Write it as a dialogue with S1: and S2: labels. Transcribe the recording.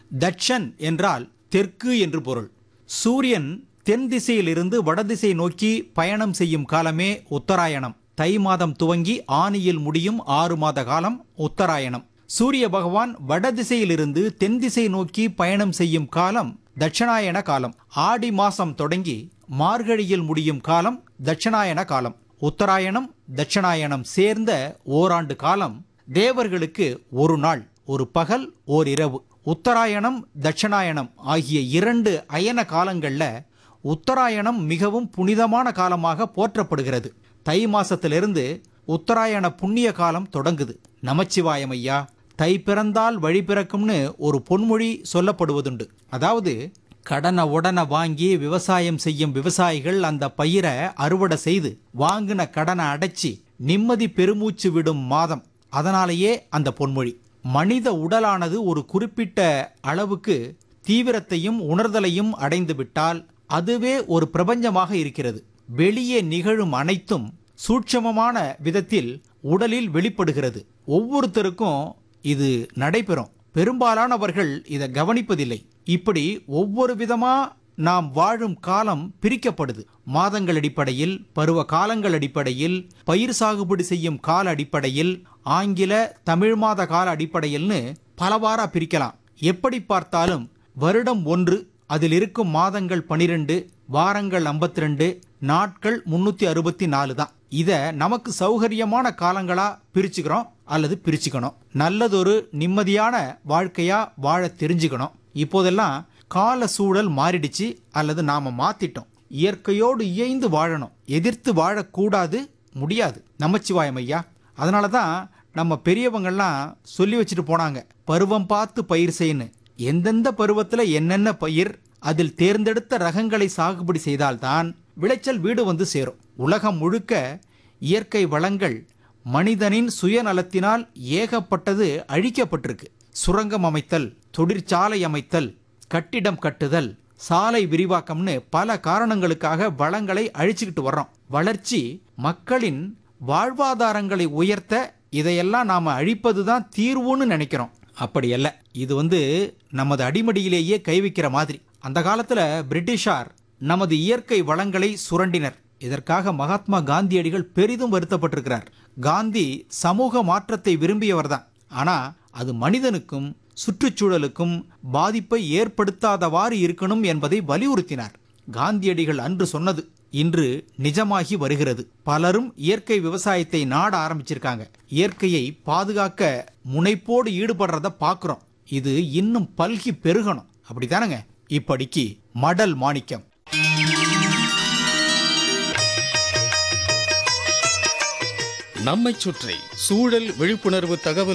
S1: தட்சன் என்றால் தெற்கு என்று பொருள் சூரியன் தென் திசையிலிருந்து வடதிசை நோக்கி பயணம் செய்யும் காலமே உத்தராயணம் தை மாதம் துவங்கி ஆனியில் முடியும் ஆறு மாத காலம் உத்தராயணம் சூரிய பகவான் வடதிசையிலிருந்து தென் திசை நோக்கி பயணம் செய்யும் காலம் தட்சணாயன காலம் ஆடி மாசம் தொடங்கி மார்கழியில் முடியும் காலம் தட்சணாயன காலம் உத்தராயணம் தட்சணாயனம் சேர்ந்த ஓராண்டு காலம் தேவர்களுக்கு ஒரு நாள் ஒரு பகல் ஓர் இரவு உத்தராயணம் தட்சணாயனம் ஆகிய இரண்டு அயன காலங்கள்ல உத்தராயணம் மிகவும் புனிதமான காலமாக போற்றப்படுகிறது தை மாசத்திலிருந்து உத்தராயண புண்ணிய காலம் தொடங்குது நமச்சிவாயம் ஐயா தை பிறந்தால் வழி பிறக்கும்னு ஒரு பொன்மொழி சொல்லப்படுவதுண்டு அதாவது கடனை உடனை வாங்கி விவசாயம் செய்யும் விவசாயிகள் அந்த பயிரை அறுவடை செய்து வாங்கின கடனை அடைச்சி நிம்மதி பெருமூச்சு விடும் மாதம் அதனாலேயே அந்த பொன்மொழி மனித உடலானது ஒரு குறிப்பிட்ட அளவுக்கு தீவிரத்தையும் உணர்தலையும் அடைந்து விட்டால் அதுவே ஒரு பிரபஞ்சமாக இருக்கிறது வெளியே நிகழும் அனைத்தும் சூட்சமமான விதத்தில் உடலில் வெளிப்படுகிறது ஒவ்வொருத்தருக்கும் இது நடைபெறும் பெரும்பாலானவர்கள் இதை கவனிப்பதில்லை இப்படி ஒவ்வொரு விதமா நாம் வாழும் காலம் பிரிக்கப்படுது மாதங்கள் அடிப்படையில் பருவ காலங்கள் அடிப்படையில் பயிர் சாகுபடி செய்யும் கால அடிப்படையில் ஆங்கில தமிழ் மாத கால அடிப்படையில்னு பலவாரா பிரிக்கலாம் எப்படி பார்த்தாலும் வருடம் ஒன்று அதில் இருக்கும் மாதங்கள் பனிரெண்டு வாரங்கள் 52 நாட்கள் முன்னூத்தி அறுபத்தி நாலு தான் இத நமக்கு சௌகரியமான காலங்களா பிரிச்சுக்கிறோம் அல்லது பிரிச்சுக்கணும் நல்லதொரு நிம்மதியான வாழ்க்கையா வாழ தெரிஞ்சுக்கணும் இப்போதெல்லாம் கால சூழல் மாறிடுச்சு அல்லது நாம மாத்திட்டோம் இயற்கையோடு இயைந்து வாழணும் எதிர்த்து வாழக்கூடாது முடியாது நமச்சிவாயம் ஐயா அதனால தான் நம்ம பெரியவங்கள்லாம் சொல்லி வச்சுட்டு போனாங்க பருவம் பார்த்து பயிர் செய்யணும் எந்தெந்த பருவத்தில் என்னென்ன பயிர் அதில் தேர்ந்தெடுத்த ரகங்களை சாகுபடி செய்தால்தான் விளைச்சல் வீடு வந்து சேரும் உலகம் முழுக்க இயற்கை வளங்கள் மனிதனின் சுயநலத்தினால் ஏகப்பட்டது அழிக்கப்பட்டிருக்கு சுரங்கம் அமைத்தல் தொழிற்சாலை அமைத்தல் கட்டிடம் கட்டுதல் சாலை விரிவாக்கம்னு பல காரணங்களுக்காக வளங்களை அழிச்சுக்கிட்டு வர்றோம் வளர்ச்சி மக்களின் வாழ்வாதாரங்களை உயர்த்த இதையெல்லாம் நாம அழிப்பது தான் தீர்வுன்னு நினைக்கிறோம் அப்படி அல்ல இது வந்து நமது அடிமடியிலேயே கை வைக்கிற மாதிரி அந்த காலத்துல பிரிட்டிஷார் நமது இயற்கை வளங்களை சுரண்டினர் இதற்காக மகாத்மா காந்தியடிகள் பெரிதும் வருத்தப்பட்டிருக்கிறார் காந்தி சமூக மாற்றத்தை விரும்பியவர்தான் ஆனா அது மனிதனுக்கும் சுற்றுச்சூழலுக்கும் பாதிப்பை ஏற்படுத்தாதவாறு இருக்கணும் என்பதை வலியுறுத்தினார் காந்தியடிகள் அன்று சொன்னது இன்று நிஜமாகி வருகிறது பலரும் இயற்கை விவசாயத்தை நாட ஆரம்பிச்சிருக்காங்க இயற்கையை பாதுகாக்க முனைப்போடு ஈடுபடுறத பார்க்குறோம் இது இன்னும் பல்கி பெருகணும் அப்படிதானங்க இப்படிக்கு மடல் மாணிக்கம்
S2: நம்மைச் சுற்றி சூழல் விழிப்புணர்வு தகவல்